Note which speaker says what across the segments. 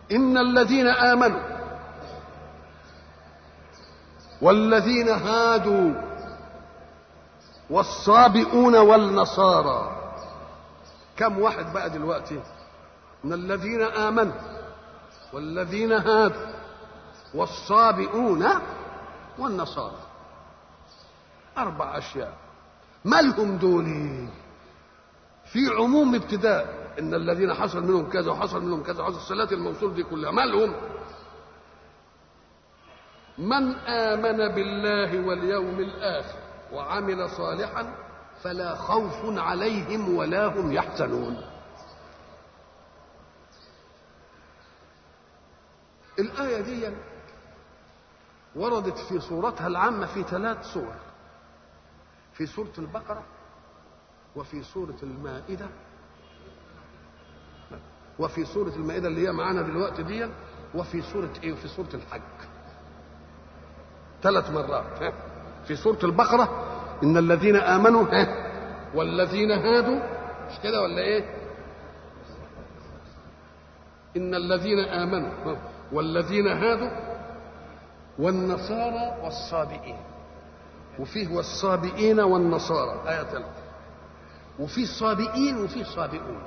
Speaker 1: إن الذين آمنوا والذين هادوا والصابئون والنصارى كم واحد بقى دلوقتي من الذين آمنوا والذين هادوا والصابئون والنصارى أربع أشياء ما لهم دول في عموم ابتداء إن الذين حصل منهم كذا وحصل منهم كذا وحصل الصلاة الموصول دي كلها ما لهم من آمن بالله واليوم الآخر وعمل صالحا فلا خوف عليهم ولا هم يحزنون الآية دي وردت في صورتها العامة في ثلاث صور في سورة البقرة وفي سورة المائدة وفي سورة المائدة اللي هي معانا دلوقتي دي وفي سورة ايه وفي سورة الحج ثلاث مرات في سورة البقرة إن الذين آمنوا والذين هادوا مش كده ولا إيه؟ إن الذين آمنوا والذين هادوا والنصارى والصابئين وفيه والصابئين والنصارى آية ثلاثة وفي صابئين وفي صابئون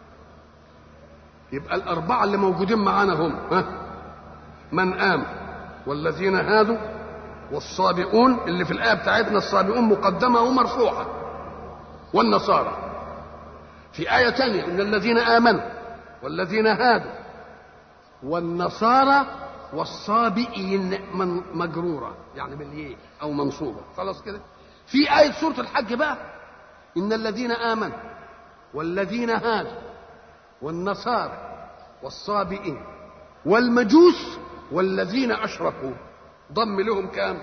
Speaker 1: يبقى الأربعة اللي موجودين معانا هم ها من آمن والذين هادوا والصابئون اللي في الآية بتاعتنا الصابئون مقدمة ومرفوعة والنصارى في آية تانية إن الذين آمنوا والذين هادوا والنصارى والصابئين من مجرورة يعني باليه أو منصوبة خلاص كده في آية سورة الحج بقى إن الذين آمنوا والذين هادوا والنصارى والصابئين والمجوس والذين أشركوا ضم لهم كام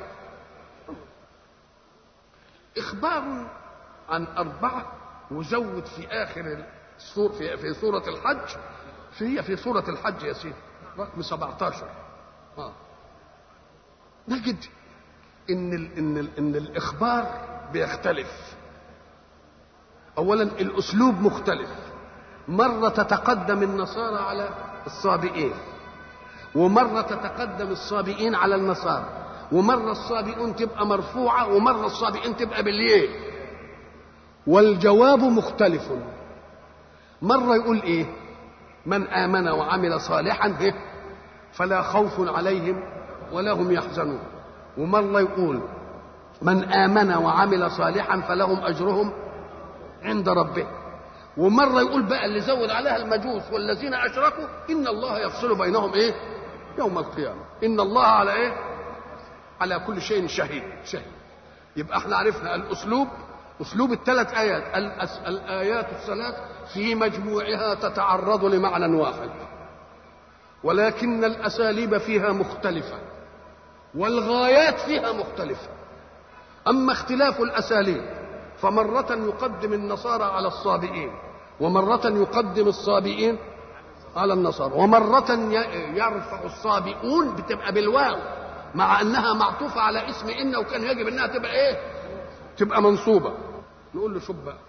Speaker 1: إخبار عن أربعة وزود في آخر السور في, في سورة الحج في في سورة الحج يا سيدي رقم 17 آه. نجد إن ال إن ال إن الإخبار بيختلف أولا الأسلوب مختلف مرة تتقدم النصارى على الصابئين ومرة تتقدم الصابئين على النصارى ومرة الصابئون تبقى مرفوعة ومرة الصابئين تبقى باليه والجواب مختلف مرة يقول ايه من آمن وعمل صالحا إيه؟ فلا خوف عليهم ولا هم يحزنون ومرة يقول من آمن وعمل صالحا فلهم أجرهم عند ربهم ومرة يقول بقى اللي زود عليها المجوس والذين أشركوا إن الله يفصل بينهم إيه يوم القيامة إن الله على إيه على كل شيء شهيد شهيد يبقى احنا عرفنا الأسلوب أسلوب الثلاث آيات الأس... الآيات الثلاث في مجموعها تتعرض لمعنى واحد ولكن الأساليب فيها مختلفة والغايات فيها مختلفة أما اختلاف الأساليب فمرة يقدم النصارى على الصابئين ومرة يقدم الصابئين على النصارى ومرة يرفع الصابئون بتبقى بالواو مع أنها معطوفة على اسم إن وكان يجب أنها تبقى إيه؟ تبقى منصوبة نقول له شوف بقى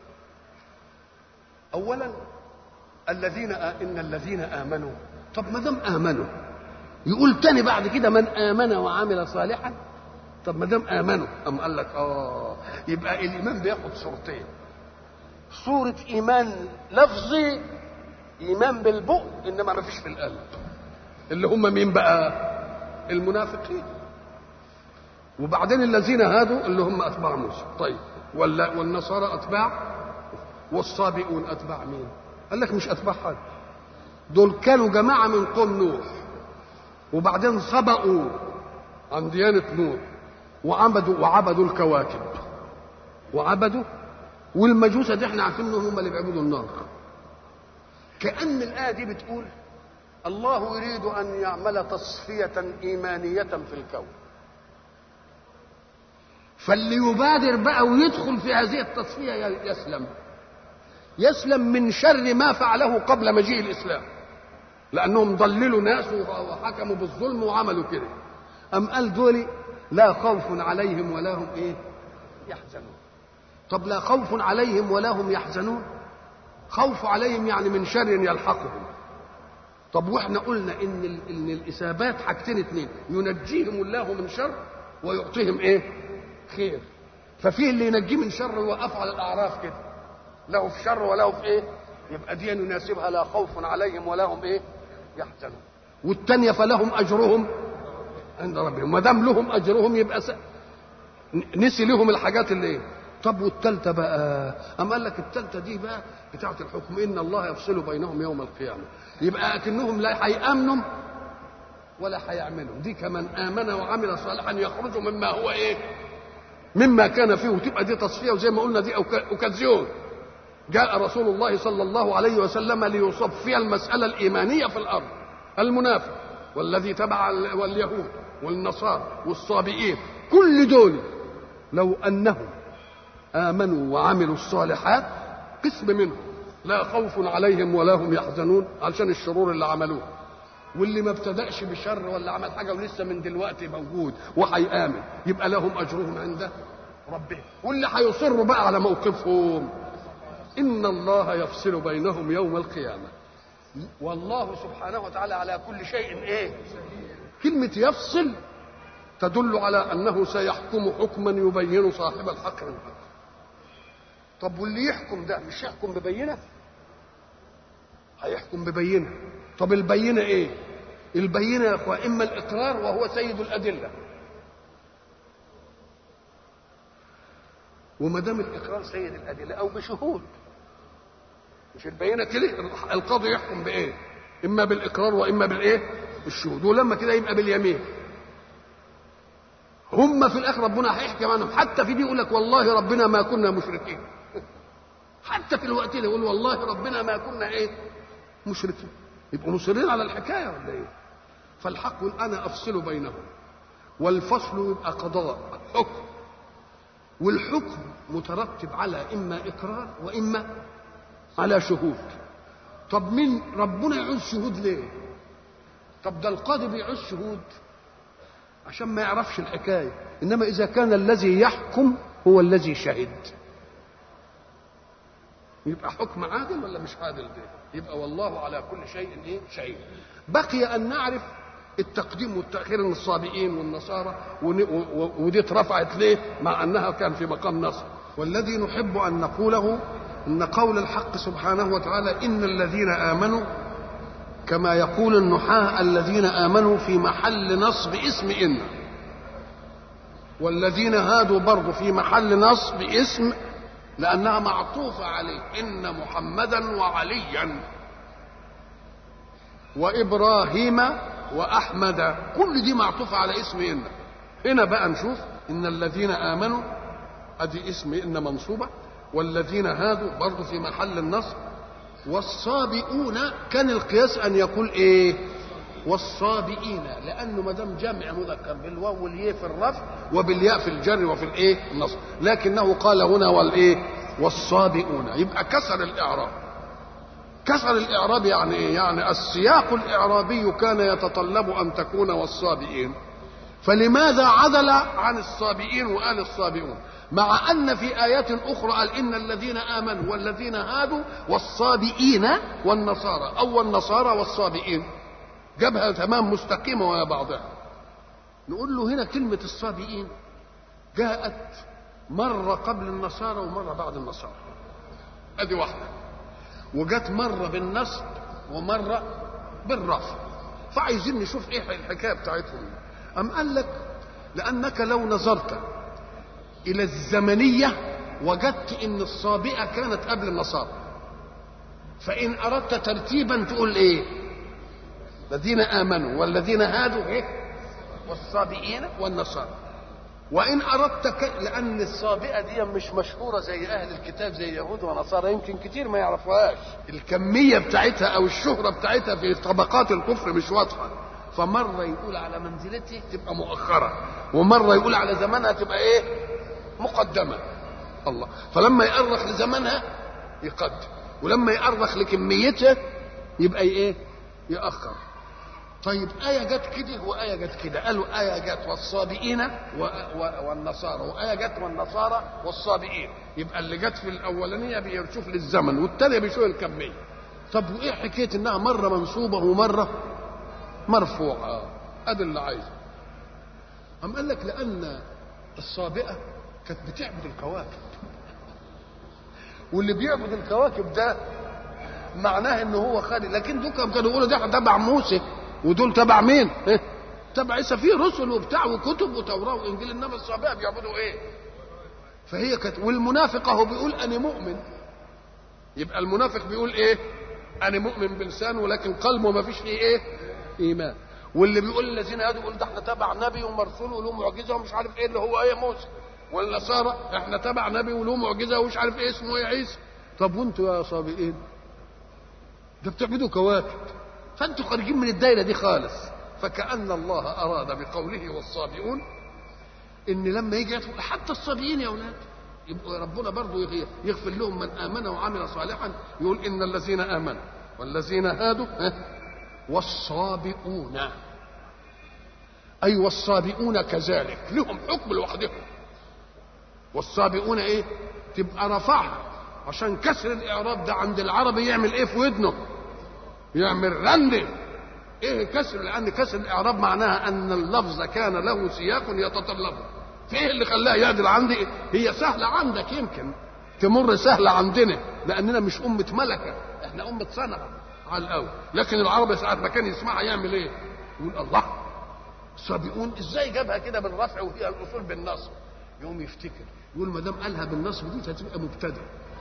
Speaker 1: أولا الذين آ... إن الذين آمنوا طب ما دام آمنوا يقول تاني بعد كده من آمن وعمل صالحا طب ما دام آمنوا أم قال لك آه يبقى الإيمان بياخد صورتين صورة إيمان لفظي إيمان بالبق إنما ما فيش في القلب اللي هم مين بقى المنافقين وبعدين الذين هادوا اللي هم أتباع موسى طيب ولا والنصارى أتباع والصابئون أتباع مين قال لك مش أتباع حد دول كانوا جماعة من قوم نوح وبعدين سبقوا عن ديانة نوح وعبدوا وعبدوا الكواكب وعبدوا والمجوس دي احنا عارفين انهم هم اللي بيعبدوا النار كأن الآية دي بتقول الله يريد أن يعمل تصفية إيمانية في الكون فاللي يبادر بقى ويدخل في هذه التصفية يسلم يسلم من شر ما فعله قبل مجيء الإسلام لأنهم ضللوا ناس وحكموا بالظلم وعملوا كده أم قال دول لا خوف عليهم ولا هم إيه يحزنون طب لا خوف عليهم ولا هم يحزنون خوف عليهم يعني من شر يلحقهم طب واحنا قلنا ان ال- ان الاثابات حاجتين اتنين ينجيهم الله من شر ويعطيهم ايه خير ففيه اللي ينجيه من شر ويوقفه على الاعراف كده له في شر وله في ايه يبقى دي يناسبها لا خوف عليهم ولا هم ايه يحزنون والتانية فلهم اجرهم عند ربهم ما دام لهم اجرهم يبقى س... نسي لهم الحاجات اللي ايه طب والتالتة بقى أم قال لك التالتة دي بقى بتاعة الحكم إن الله يفصل بينهم يوم القيامة يبقى أكنهم لا هيأمنوا ولا هيعملوا دي كمن آمن وعمل صالحا يخرج مما هو إيه مما كان فيه وتبقى دي تصفية وزي ما قلنا دي أوك- أوكازيون جاء رسول الله صلى الله عليه وسلم ليصفي المسألة الإيمانية في الأرض المنافق والذي تبع ال- واليهود والنصارى والصابئين كل دول لو أنهم آمنوا وعملوا الصالحات قسم منهم لا خوف عليهم ولا هم يحزنون علشان الشرور اللي عملوه واللي ما ابتدأش بشر ولا عمل حاجة ولسه من دلوقتي موجود وهيآمن يبقى لهم أجرهم عند ربهم واللي هيصروا بقى على موقفهم إن الله يفصل بينهم يوم القيامة والله سبحانه وتعالى على كل شيء إيه كلمة يفصل تدل على أنه سيحكم حكما يبين صاحب الحق من الحق طب واللي يحكم ده مش يحكم ببينه هيحكم ببينه طب البينه ايه البينه يا اخوة اما الاقرار وهو سيد الادله وما دام الاقرار سيد الادله او بشهود مش البينه كده القاضي يحكم بايه اما بالاقرار واما بالايه بالشهود ولما كده يبقى باليمين هم في الاخر ربنا هيحكي عنهم حتى في دي يقول لك والله ربنا ما كنا مشركين حتى في الوقت ده يقول والله ربنا ما كنا ايه مشركين يبقوا مصرين على الحكايه ولا ايه فالحق يقول انا افصل بينهم والفصل يبقى قضاء حكم والحكم مترتب على اما اقرار واما على شهود طب مين ربنا يعوز شهود ليه طب ده القاضي بيعوز شهود عشان ما يعرفش الحكايه انما اذا كان الذي يحكم هو الذي شهد يبقى حكم عادل ولا مش عادل ده يبقى والله على كل شيء ايه شهيد بقي ان نعرف التقديم والتاخير من الصابئين والنصارى ون- و- و- ودي اترفعت ليه مع انها كان في مقام نصر والذي نحب ان نقوله ان قول الحق سبحانه وتعالى ان الذين امنوا كما يقول النحاة الذين آمنوا في محل نصب اسم إن والذين هادوا برضه في محل نصب اسم لأنها معطوفة عليه إن محمدا وعليا وإبراهيم وأحمد كل دي معطوفة على اسم إن هنا بقى نشوف إن الذين آمنوا أدي اسم إن منصوبة والذين هادوا برضه في محل النصب والصابئون كان القياس ان يقول ايه والصابئين لانه ما دام جمع مذكر بالواو والياء في الرفع وبالياء في الجر وفي الايه النصب لكنه قال هنا والايه والصابئون يبقى كسر الاعراب كسر الاعراب يعني ايه يعني السياق الاعرابي كان يتطلب ان تكون والصابئين فلماذا عدل عن الصابئين وقال الصابئون مع ان في ايات اخرى قال ان الذين امنوا والذين هادوا والصابئين والنصارى او النصارى والصابئين جابها تمام مستقيمه ويا بعضها نقول له هنا كلمه الصابئين جاءت مره قبل النصارى ومره بعد النصارى ادي واحده وجت مره بالنصب ومره بالرفع فعايزين نشوف ايه الحكايه بتاعتهم ام قال لك لانك لو نظرت الى الزمنيه وجدت ان الصابئه كانت قبل النصارى فان اردت ترتيبا تقول ايه الذين امنوا والذين هادوا ايه والصابئين والنصارى وان اردت ك... لان الصابئه دي مش مشهوره زي اهل الكتاب زي يهود ونصارى يمكن كتير ما يعرفوهاش الكميه بتاعتها او الشهره بتاعتها في طبقات الكفر مش واضحه فمره يقول على منزلته تبقى مؤخره ومره يقول على زمانها تبقى ايه مقدمه الله فلما يأرخ لزمانها يقدم ولما يأرخ لكميتها يبقى ايه يأخر طيب آية جت كده وآية جت كده قالوا آية جت والصابئين و... و... والنصارى وآية جت والنصارى والصابئين يبقى اللي جت في الأولانية بيشوف للزمن والثانية بيشوف الكمية طب وايه حكايه انها مره منصوبه ومره مرفوعه ادي اللي عايزه أم قال لك لأن الصابئة كانت بتعبد الكواكب واللي بيعبد الكواكب ده معناه ان هو خالي لكن دول كانوا يقولوا ده تبع موسى ودول تبع مين؟ إيه؟ تبع عيسى فيه رسل وبتاع وكتب وتوراه وانجيل انما الصابئه بيعبدوا ايه؟ فهي كانت والمنافق اهو بيقول انا مؤمن يبقى المنافق بيقول ايه؟ انا مؤمن بلسانه ولكن قلبه ما فيش فيه ايه؟ ايمان واللي بيقول الذين هادوا يقول ده احنا تبع نبي ومرسول وله معجزه ومش عارف ايه اللي هو ايه موسى والنصارى احنا تبع نبي وله معجزه ومش عارف ايه اسمه ايه عيسى طب وانتوا يا صابئين ده بتعبدوا كواكب فانتوا خارجين من الدايره دي خالص فكأن الله أراد بقوله والصابئون إن لما يجي يدخل حتى الصابئين يا أولاد يبقى ربنا برضه يغفر لهم من آمن وعمل صالحا يقول إن الذين آمنوا والذين هادوا والصابئون أي والصابئون كذلك لهم حكم لوحدهم والصابئون إيه تبقى رفعها عشان كسر الإعراب ده عند العربي يعمل إيه في ودنه يعمل رن إيه كسر لأن كسر الإعراب معناها أن اللفظ كان له سياق يتطلبه فإيه اللي خلاها يعدل عندي هي سهلة عندك يمكن تمر سهلة عندنا لأننا مش أمة ملكة إحنا أمة صنعة على الأول لكن العربي ساعة ما كان يسمعها يعمل إيه يقول الله سابقون ازاي جابها كده بالرفع وهي الاصول بالنصب يقوم يفتكر يقول ما دام قالها بالنصب دي هتبقى مبتدا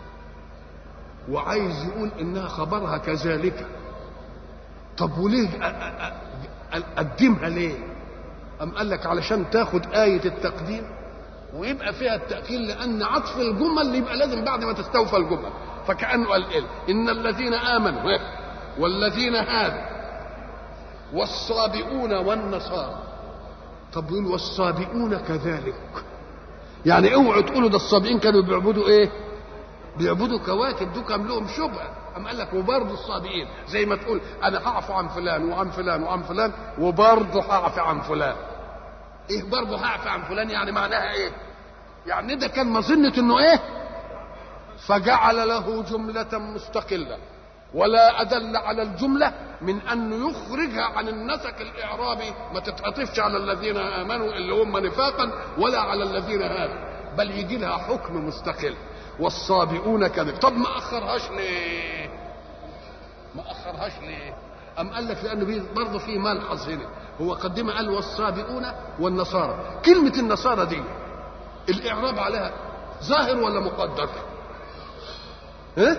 Speaker 1: وعايز يقول انها خبرها كذلك طب وليه قدمها ليه أم قال لك علشان تاخد آية التقديم ويبقى فيها التأخير لأن عطف الجمل يبقى لازم بعد ما تستوفى الجمل فكأنه قال إيه إن الذين آمنوا والذين هادوا والصابئون والنصارى طب يقول والصابئون كذلك يعني اوعوا تقولوا ده الصابئين كانوا بيعبدوا ايه بيعبدوا كواكب دول كان لهم شبهه أم قال لك وبرضه الصابئين زي ما تقول انا هعفو عن فلان وعن فلان وعن فلان وبرضه هعفو عن فلان ايه برضه هعفو عن فلان يعني معناها ايه يعني ده كان مظنة انه ايه فجعل له جملة مستقلة ولا أدل على الجملة من أن يخرجها عن النسق الإعرابي ما تتعطفش على الذين آمنوا اللي هم نفاقا ولا على الذين هادوا بل يجي لها حكم مستقل والصابئون كذب طب ما أخرهاش ليه ما أخرهاش ليه أم قال لك لأنه برضه في ملحظ هنا هو قدم قال والصابئون والنصارى كلمة النصارى دي الإعراب عليها ظاهر ولا مقدر؟ إيه؟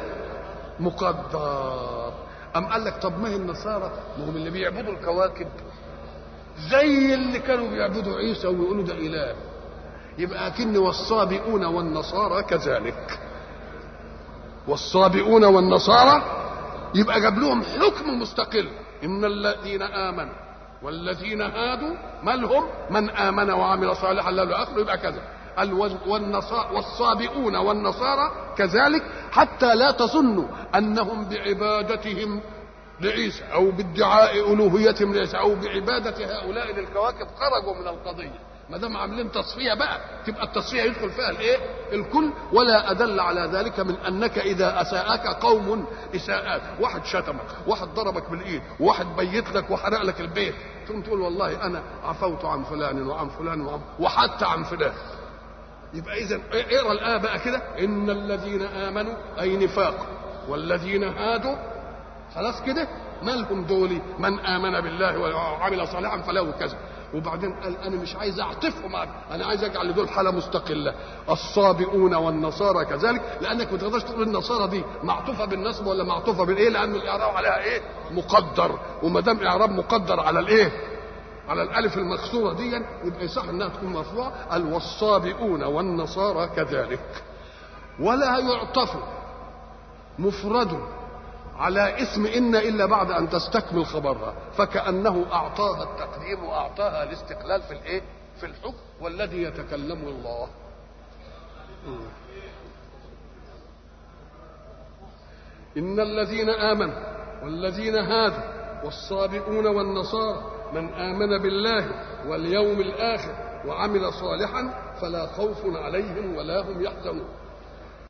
Speaker 1: مقدر أم قال لك طب ما هي النصارى ما هم اللي بيعبدوا الكواكب زي اللي كانوا بيعبدوا عيسى ويقولوا ده إله يبقى أكن والصابئون والنصارى كذلك والصابئون والنصارى يبقى جاب لهم حكم مستقل إن الذين آمنوا والذين هادوا مالهم من آمن وعمل صالحا له آخره يبقى كذا والصابئون والنصارى كذلك حتى لا تظنوا انهم بعبادتهم لعيسى او بادعاء الوهيتهم لعيسى او بعباده هؤلاء للكواكب خرجوا من القضيه ما دام عاملين تصفيه بقى تبقى التصفيه يدخل فيها الايه؟ الكل ولا ادل على ذلك من انك اذا اساءك قوم اساءات، واحد شتمك، واحد ضربك بالايد، واحد بيت لك وحرق لك البيت، ثم تقول والله انا عفوت عن فلان وعن فلان وعن وحتى عن فلان. يبقى اذا اقرا الايه بقى كده ان الذين امنوا اي نفاق والذين هادوا خلاص كده مالهم دول من امن بالله وعمل صالحا فله كذا وبعدين قال انا مش عايز اعطفهم انا عايز اجعل دول حاله مستقله الصابئون والنصارى كذلك لانك ما تقدرش تقول النصارى دي معطوفه بالنصب ولا معطوفه بالايه لان الاعراب عليها ايه مقدر وما دام اعراب مقدر على الايه على الالف المكسوره دي يبقى يصح انها تكون مرفوعه قال والصابئون والنصارى كذلك ولا يعطف مفرد على اسم ان الا بعد ان تستكمل خبرها فكانه اعطاها التقديم واعطاها الاستقلال في الايه في الحكم والذي يتكلم الله ان الذين امنوا والذين هادوا والصابئون والنصارى من آمن بالله واليوم الآخر وعمل صالحا فلا خوف عليهم ولا هم يحزنون